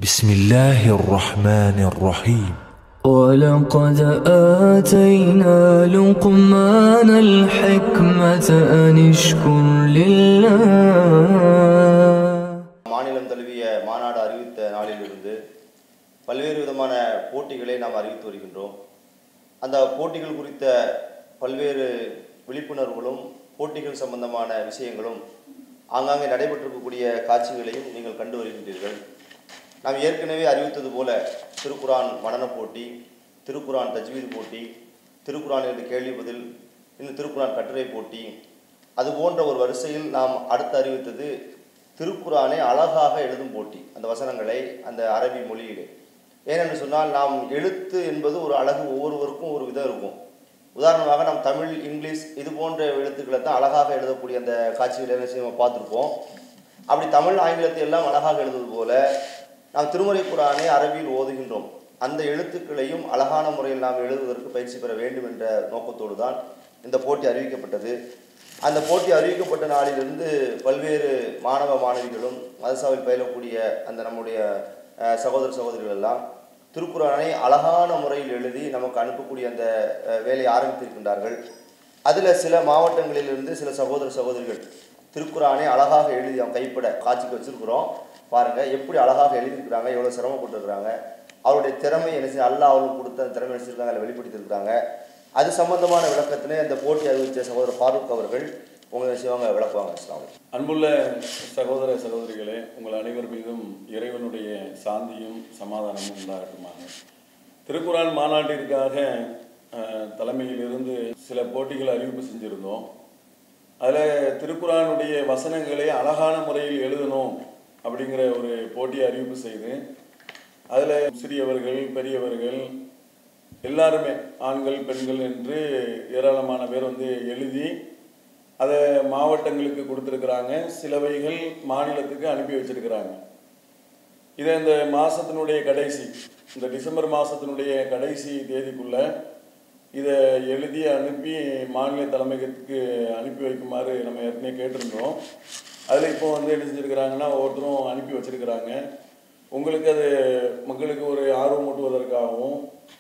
بسم الله الرحمن الرحيم ولقد آتينا لقمان الحكمة أن اشكر لله மாநிலம் தழுவிய மாநாடு அறிவித்த நாளிலிருந்து பல்வேறு விதமான போட்டிகளை நாம் அறிவித்து வருகின்றோம் அந்த போட்டிகள் குறித்த பல்வேறு விழிப்புணர்வுகளும் போட்டிகள் சம்பந்தமான விஷயங்களும் ஆங்காங்கே நடைபெற்றிருக்கக்கூடிய காட்சிகளையும் நீங்கள் கண்டு வருகின்றீர்கள் நாம் ஏற்கனவே அறிவித்தது போல திருக்குரான் மனனப் போட்டி திருக்குரான் தஜ்வீது போட்டி திருக்குரான் என்று கேள்வி பதில் இன்னும் திருக்குரான் கட்டுரை போட்டி அது போன்ற ஒரு வரிசையில் நாம் அடுத்து அறிவித்தது திருக்குரானை அழகாக எழுதும் போட்டி அந்த வசனங்களை அந்த அரபி மொழியிலே ஏனென்று சொன்னால் நாம் எழுத்து என்பது ஒரு அழகு ஒவ்வொருவருக்கும் ஒரு விதம் இருக்கும் உதாரணமாக நாம் தமிழ் இங்கிலீஷ் இது போன்ற எழுத்துக்களை தான் அழகாக எழுதக்கூடிய அந்த காட்சிகளை என்ன செய்வோம் பார்த்துருப்போம் அப்படி தமிழ் ஆங்கிலத்தை எல்லாம் அழகாக எழுதுவது போல நாம் திருமறை குரானை அரபியில் ஓதுகின்றோம் அந்த எழுத்துக்களையும் அழகான முறையில் நாம் எழுதுவதற்கு பயிற்சி பெற வேண்டும் என்ற நோக்கத்தோடு தான் இந்த போட்டி அறிவிக்கப்பட்டது அந்த போட்டி அறிவிக்கப்பட்ட நாளிலிருந்து பல்வேறு மாணவ மாணவிகளும் மதசாவில் பயிலக்கூடிய அந்த நம்முடைய அஹ், சகோதர சகோதரிகள் எல்லாம் திருக்குறானை அழகான முறையில் எழுதி நமக்கு அனுப்பக்கூடிய அந்த அஹ், வேலையை ஆரம்பித்திருக்கின்றார்கள் அதில் சில மாவட்டங்களிலிருந்து சில சகோதர சகோதரிகள் திருக்குறானை அழகாக எழுதி அவன் கைப்பட காட்சிக்கு வச்சிருக்கிறோம் பாருங்க எப்படி அழகாக எழுதியிருக்கிறாங்க எவ்வளோ சிரமப்பட்டிருக்கிறாங்க அவருடைய திறமை என்ன செய்ய அல்லாஹ் அவர்களுக்கு கொடுத்த அந்த திறமை நினைச்சிருக்காங்க அதில் வெளிப்படுத்தியிருக்காங்க அது சம்பந்தமான விளக்கத்திலே அந்த போட்டி அறிவித்த சகோதரர் ஃபாரூக் அவர்கள் உங்களை செய்வாங்க விளக்குவாங்க இஸ்லாம் அன்புள்ள சகோதர சகோதரிகளே உங்கள் அனைவர் மீதும் இறைவனுடைய சாந்தியும் சமாதானமும் உண்டாகட்டுமாக திருக்குறான் மாநாட்டிற்காக அஹ், தலைமையிலிருந்து சில போட்டிகள் அறிவிப்பு செஞ்சிருந்தோம் அதில் திருக்குறானுடைய வசனங்களை அழகான முறையில் எழுதணும் அப்படிங்கிற ஒரு போட்டியை அறிவிப்பு செய்து அதில் சிறியவர்கள் பெரியவர்கள் எல்லாருமே ஆண்கள் பெண்கள் என்று ஏராளமான பேர் வந்து எழுதி அதை மாவட்டங்களுக்கு கொடுத்துருக்குறாங்க சிலவைகள் மாநிலத்துக்கு அனுப்பி வச்சிருக்கிறாங்க இதை இந்த மாதத்தினுடைய கடைசி இந்த டிசம்பர் மாதத்தினுடைய கடைசி தேதிக்குள்ள இதை எழுதி அனுப்பி மாநில தலைமையகத்துக்கு அனுப்பி வைக்குமாறு நம்ம ஏற்கனவே கேட்டிருந்தோம் அதில் இப்போ வந்து என்ன செஞ்சுருக்கிறாங்கன்னா ஒவ்வொருத்தரும் அனுப்பி வச்சிருக்கிறாங்க உங்களுக்கு அது மக்களுக்கு ஒரு ஆர்வம் ஊட்டுவதற்காகவும்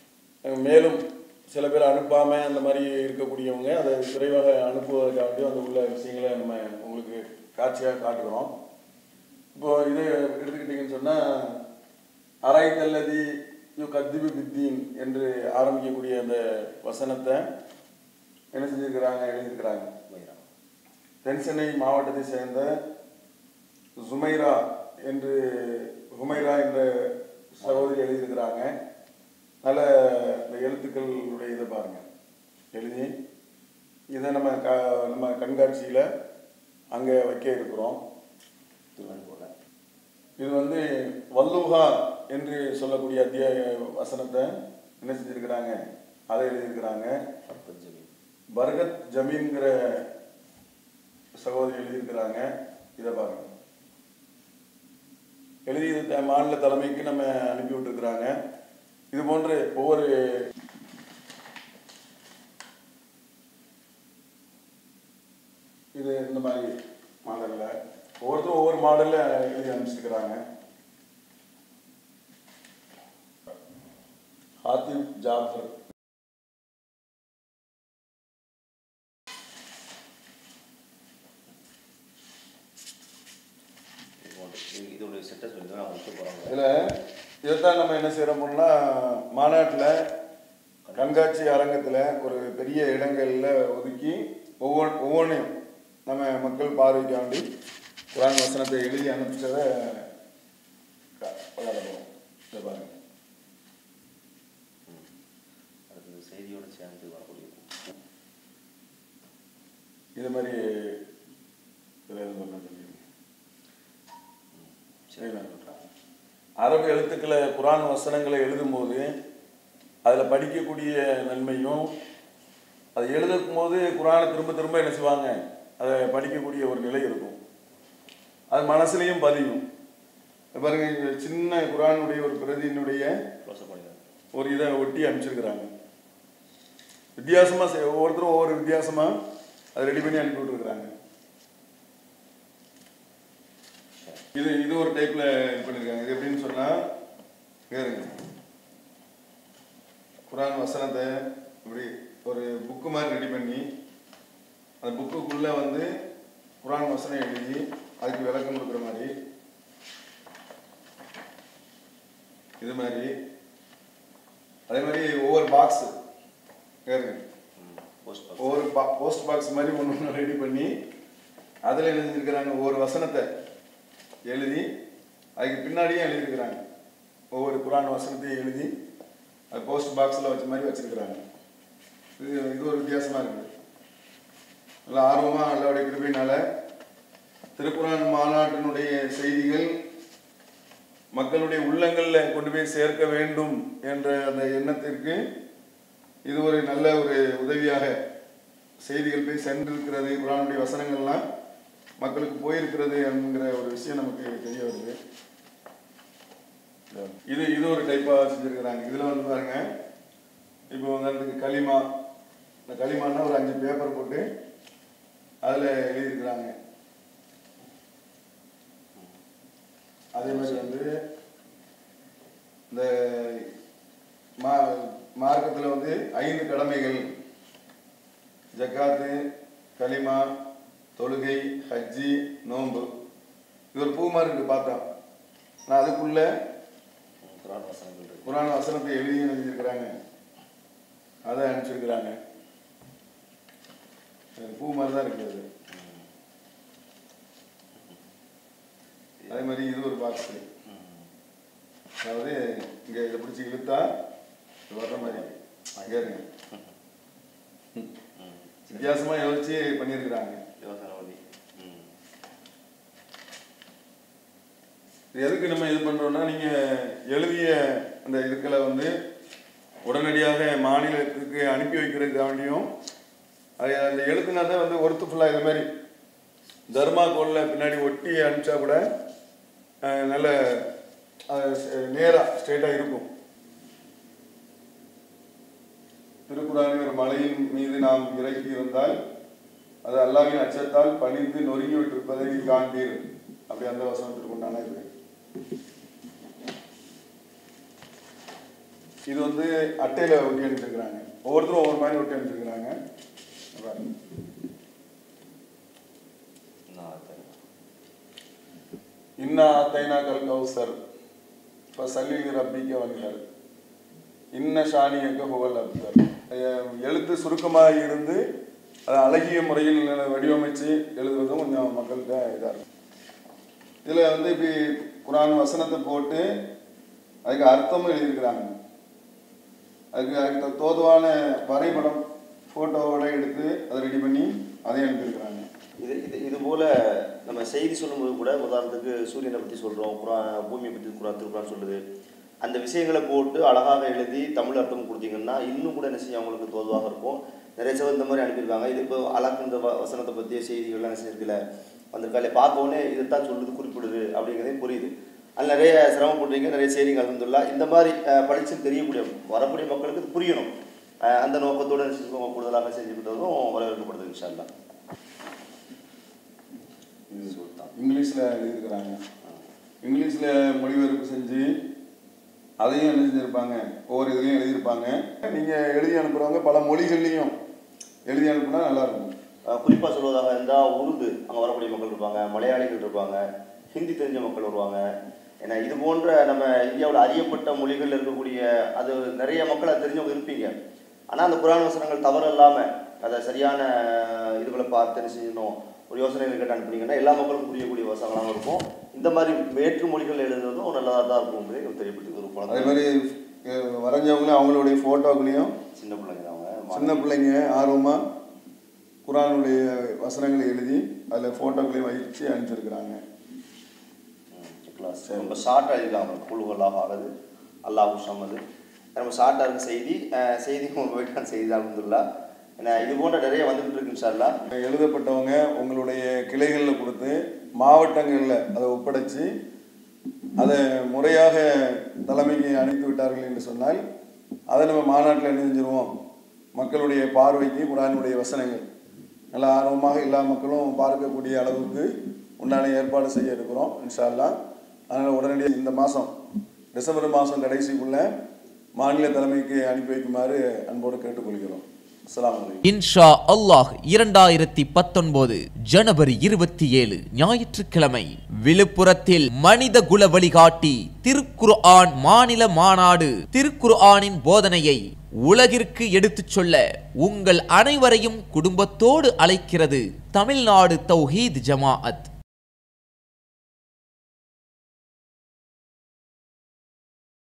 மேலும் சில பேர் அனுப்பாமல் அந்த மாதிரி இருக்கக்கூடியவங்க அதை விரைவாக அனுப்புவதற்காக அந்த உள்ள விஷயங்களை நம்ம உங்களுக்கு காட்சியாக காட்டுகிறோம் இப்போ இது எடுத்துக்கிட்டிங்கன்னு சொன்னால் அரை தல்லதி யு கத்திபு பித்தீன் என்று ஆரம்பிக்கக்கூடிய அந்த வசனத்தை என்ன செஞ்சிருக்கிறாங்க எழுதியிருக்கிறாங்க தென்சென்னை மாவட்டத்தை சேர்ந்த ஜுமைரா என்று ஹுமைரா என்ற சகோதரி எழுதியிருக்கிறாங்க நல்ல இந்த எழுத்துக்களுடைய இதை பாருங்க எழுதி இதை நம்ம க நம்ம கண்காட்சியில் அங்கே வைக்க இருக்கிறோம் இது வந்து வல்லுஹா என்று சொல்லக்கூடிய அத்தியாய வசனத்தை என்ன செஞ்சிருக்கிறாங்க அதை எழுதியிருக்கிறாங்க பர்கத் ஜமீன்கிற சகோதரி எழுதியிருக்கிறாங்க இதை பாருங்க எழுதி இது த- மாநில தலைமைக்கு நம்ம அனுப்பி விட்டுருக்குறாங்க இது போன்று ஒவ்வொரு இது இந்த மாதிரி மாடலில் ஒவ்வொருத்தரும் ஒவ்வொரு மாடலில் எழுதி அனுப்பிச்சிருக்கிறாங்க ஹாத்திப் ஜாஃபர் இதோடைய செட்டஸ் வந்து நான் வைக்க போகிறாங்க இதில் இதைத்தான் நம்ம என்ன செய்கிறோம்னா மாநாட்டில் கண்காட்சி அரங்கத்தில் ஒரு பெரிய இடங்களில் ஒதுக்கி ஒவ்வொரு ஒவ்வொன்றையும் நம்ம மக்கள் பார்வைக்காண்டி குரான் வசனத்தை எழுதி அனுப்பிச்சதை க- விளையாட போகிறோம் இதை பாருங்க அடுத்தது செய்தியோடு சேர்ந்து வரக்கூடிய இது மாதிரி இதில் எதுவும் பண்ண சொல்லிடுங்க சரி அரபு எழுத்துக்களை குரான் வசனங்களை எழுதும்போது அதில் படிக்கக்கூடிய நன்மையும் அதை எழுதும் போது குரானை திரும்ப திரும்ப என்ன செய்வாங்க அதை படிக்கக்கூடிய ஒரு நிலை இருக்கும் அது மனசுலையும் பதியும் இப்ப பாருங்க இங்க சின்ன குரானுடைய ஒரு பிரதியினுடைய க்ளோஸ் பண்ணிடுறேன் ஒரு இதை ஒட்டி அனுப்பிச்சிருக்கிறாங்க வித்தியாசமாக செய் ஒவ்வொருத்தரும் ஒவ்வொரு வித்தியாசமாக அதை ரெடி பண்ணி அனுப்பி விட்டுருக்குறாங்க இது இது ஒரு டைப்பில் இது பண்ணியிருக்காங்க இது எப்படின்னு சொன்னால் கேளுங்க குரான் வசனத்தை இப்படி ஒரு புக்கு மாதிரி ரெடி பண்ணி அந்த புக்குக்குள்ளே வந்து குரான் வசனம் எழுதி அதுக்கு விளக்கம் கொடுக்குற மாதிரி இது மாதிரி அதே மாதிரி ஒவ்வொரு பாக்ஸ் கேளுங்க போஸ்ட் பாக்ஸ். ஒவ்வொரு பா போஸ்ட் பாக்ஸ் மாதிரி ஒன்று ஒன்று ரெடி பண்ணி அதில் எழுதியிருக்கிறாங்க ஒவ்வொரு வசனத்தை எழுதி அதுக்கு பின்னாடியே எழுதியிருக்கிறாங்க ஒவ்வொரு குரான் வசனத்தையும் எழுதி அது போஸ்ட் பாக்ஸில் வச்ச மாதிரி வச்சிருக்கிறாங்க இது இது ஒரு வித்தியாசமாக இருக்குது நல்லா ஆர்வமாக அல்லாவுடைய கிருபையினால திருக்குறான் மாநாட்டினுடைய செய்திகள் மக்களுடைய உள்ளங்களில் கொண்டு போய் சேர்க்க வேண்டும் என்ற அந்த எண்ணத்திற்கு இது ஒரு நல்ல ஒரு உதவியாக செய்திகள் போய் சென்றிருக்கிறது குரானுடைய வசனங்கள்லாம் மக்களுக்கு போயிருக்கிறது என்கிற ஒரு விஷயம் நமக்கு தெரிய வருது இது இது ஒரு டைப்பாக செஞ்சுருக்கிறாங்க இதில் வந்து பாருங்க இப்போ வந்து களிமா இந்த களிமான்னா ஒரு அஞ்சு பேப்பர் போட்டு அதில் எழுதியிருக்கிறாங்க அதே மாதிரி வந்து இந்த மா மார்க்கத்தில் வந்து ஐந்து கடமைகள் ஜக்காத்து களிமா தொழுகை ஹஜ்ஜி நோன்பு இது ஒரு பூ மாதிரி இருக்கு பார்த்தா நான் அதுக்குள்ள குரான் வசனங்கள் இருக்கு குரான் வசனத்தை எழுதி எழுதியிருக்கிறாங்க அதை அனுப்பிச்சிருக்கிறாங்க அது பூ மாதிரி தான் இருக்குது அது அதே மாதிரி இது ஒரு பாக்ஸ் அதாவது இங்க இதை பிடிச்சி இழுத்தா இது வர்ற மாதிரி அங்கே இருங்க வித்தியாசமா யோசிச்சு பண்ணியிருக்கிறாங்க யோசனை பண்ணி ம். இது எதுக்கு நம்ம இது பண்றோம்னா நீங்க எழுதிய அந்த இதுக்களை வந்து உடனடியாக மாநிலத்துக்கு அனுப்பி வைக்கிறதுக்காண்டியும் அது அந்த எழுத்துனா தான் வந்து ஒருத்து ஃபுல்லாக இது மாதிரி தர்மா கோலில் பின்னாடி ஒட்டி அனுப்பிச்சா கூட அஹ், நல்ல நேராக ஸ்ட்ரெயிட்டாக இருக்கும் திருக்குறானின் ஒரு மலையின் மீது நாம் இறக்கி இருந்தால் அது அல்லாவின் அச்சத்தால் பணிந்து நொறுங்கி விட்டிருப்பதை காண்பீர் அப்படி அந்த வசனத்திற்கு உண்டான இது இது வந்து அட்டையில ஒட்டி அனுப்பிச்சிருக்கிறாங்க ஒவ்வொருத்தரும் ஒவ்வொரு மாதிரி ஒட்டி அனுப்பிச்சிருக்கிறாங்க பாருங்க. நான் தெரியும். இன்னா ஆத்தைனா கல் கௌசர் இப்போ சல்லி ரப்பிக்க வந்தார் இன்ன ஷானியக்க புகழ் அப்தர் எழுத்து சுருக்கமாக இருந்து அதை அழகிய முறையில் வடிவமைச்சு எழுதுறதும் கொஞ்சம் மக்கள்கிட்ட இதாக இருக்கும் இதில் வந்து இப்படி குரான் வசனத்தை போட்டு அதுக்கு அர்த்தமும் எழுதியிருக்கிறாங்க அதுக்கு அதுக்கு தோதுவான வரைபடம் ஃபோட்டோவோட எடுத்து அதை ரெடி பண்ணி அதையும் அனுப்பியிருக்கிறாங்க இது இது இது போல நம்ம செய்தி சொல்லும்போது கூட உதாரணத்துக்கு சூரியனை பற்றி சொல்கிறோம் குரான் பூமியை பற்றி குரான் திருக்குறான் சொல்லுது அந்த விஷயங்களை போட்டு அழகாக எழுதி தமிழ் அர்த்தம் கொடுத்தீங்கன்னா இன்னும் கூட என்ன செய்யும் அவங்களுக்கு தோதுவாக இருக்கும் நிறைய பேர் இந்த மாதிரி அனுப்பியிருக்காங்க இது இப்போ அழகு இந்த வ- வசனத்தை பற்றிய செய்திகள்லாம் என்ன செய்யறதுல வந்திருக்காலே பார்த்த உடனே இதுதான் சொல்லுது குறிப்பிடுது அப்படிங்கிறதே புரியுது அதில் நிறைய சிரமப்படுறீங்க நிறைய செய்திகள் அலமதுல்லா இந்த மாதிரி அஹ், படிச்சு தெரியக்கூடிய வரக்கூடிய மக்களுக்கு இது புரியணும் அஹ், அந்த நோக்கத்தோடு என்ன செஞ்சுக்கோங்க கூடுதலாக செஞ்சுக்கிட்டதும் வரவேற்கப்படுது இன்ஷா அல்லாஹ் இது சுல்தான் இங்கிலீஷில் எழுதியிருக்கிறாங்க இங்கிலீஷில் மொழிபெயர்ப்பு செஞ்சு அதையும் என்ன செஞ்சுருப்பாங்க ஒவ்வொரு இதுலையும் எழுதியிருப்பாங்க நீங்கள் எழுதி அனுப்புகிறவங்க பல மொழிகள்லையும் எழுதி அனுப்புனா நல்லாயிருக்கும் குறிப்பாக சொல்வதாக இருந்தால் உருது அங்கே வரக்கூடிய மக்கள் இருப்பாங்க மலையாளிகள் இருப்பாங்க ஹிந்தி தெரிஞ்ச மக்கள் வருவாங்க ஏன்னா இது போன்ற நம்ம இந்தியாவில் அறியப்பட்ட மொழிகள் இருக்கக்கூடிய அது நிறைய மக்கள் அது தெரிஞ்சவங்க இருப்பீங்க ஆனால் அந்த குரான் வசனங்கள் தவறு இல்லாமல் அதை சரியான இதுகளை பார்த்து என்ன செய்யணும் ஒரு யோசனைகள் கேட்டு அனுப்புனீங்கன்னா எல்லா மக்களுக்கும் புரியக்கூடிய வசனங்களாகவும் இருக்கும் இந்த மாதிரி வேற்று மொழிகள் எழுதுறதும் நல்லதாக தான் இருக்கும் என்பதை தெரியப்படுத்தி ஒரு அதே குழந்தை மாதிரி அஹ், வரைஞ்சவங்களும் அவங்களுடைய ஃபோட்டோக்களையும் சின்ன பிள்ளைங்க தான் அவங்க சின்ன பிள்ளைங்க ஆர்வமாக குரானுடைய வசனங்களை எழுதி அதில் ஃபோட்டோக்களையும் வச்சு அனுப்பிச்சிருக்கிறாங்க கிளாஸ் ரொம்ப ஷார்ட்டாக எழுதிக்கலாம் குழுவெல்லாம் ஆகுது அல்லாஹ் சம்மது ரொம்ப ஷார்ட்டாக இருக்க செய்தி அஹ் செய்தி போயிட்டான செய்தி தான் அல்ஹம்துலில்லாஹ். ஏன்னா இது போன்ற நிறைய வந்துகிட்டு இருக்கு இன்ஷால்லா எழுதப்பட்டவங்க உங்களுடைய கிளைகளில் கொடுத்து மாவட்டங்களில் அதை ஒப்படைச்சு அதை முறையாக தலைமைக்கு அனுப்பி விட்டார்கள் என்று சொன்னால் அதை நம்ம மாநாட்டில் என்ன செஞ்சிருவோம் மக்களுடைய பார்வைக்கு குரானுடைய வசனங்கள் நல்லா ஆர்வமாக எல்லா மக்களும் பார்க்கக்கூடிய அளவுக்கு உண்டான ஏற்பாடு செய்ய இருக்கிறோம் இன்ஷா அல்லாஹ் அதனால் உடனடியாக இந்த மாதம் டிசம்பர் மாதம் கடைசிக்குள்ள மாநில தலைமைக்கு அனுப்பி வைக்குமாறு அன்போடு கேட்டுக்கொள்கிறோம் அஸ்ஸலாமு அலைக்கும் இன்ஷா அல்லாஹ் இரண்டாயிரத்தி பத்தொன்பது ஜனவரி இருபத்தி ஏழு ஞாயிற்றுக்கிழமை விழுப்புரத்தில் மனித குல வழிகாட்டி திருக்குர்ஆன் மாநில மாநாடு திருக்குர்ஆனின் போதனையை உலகிற்கு எடுத்துச் சொல்ல உங்கள் அனைவரையும் குடும்பத்தோடு அழைக்கிறது தமிழ்நாடு தௌஹீத் ஜமாஅத்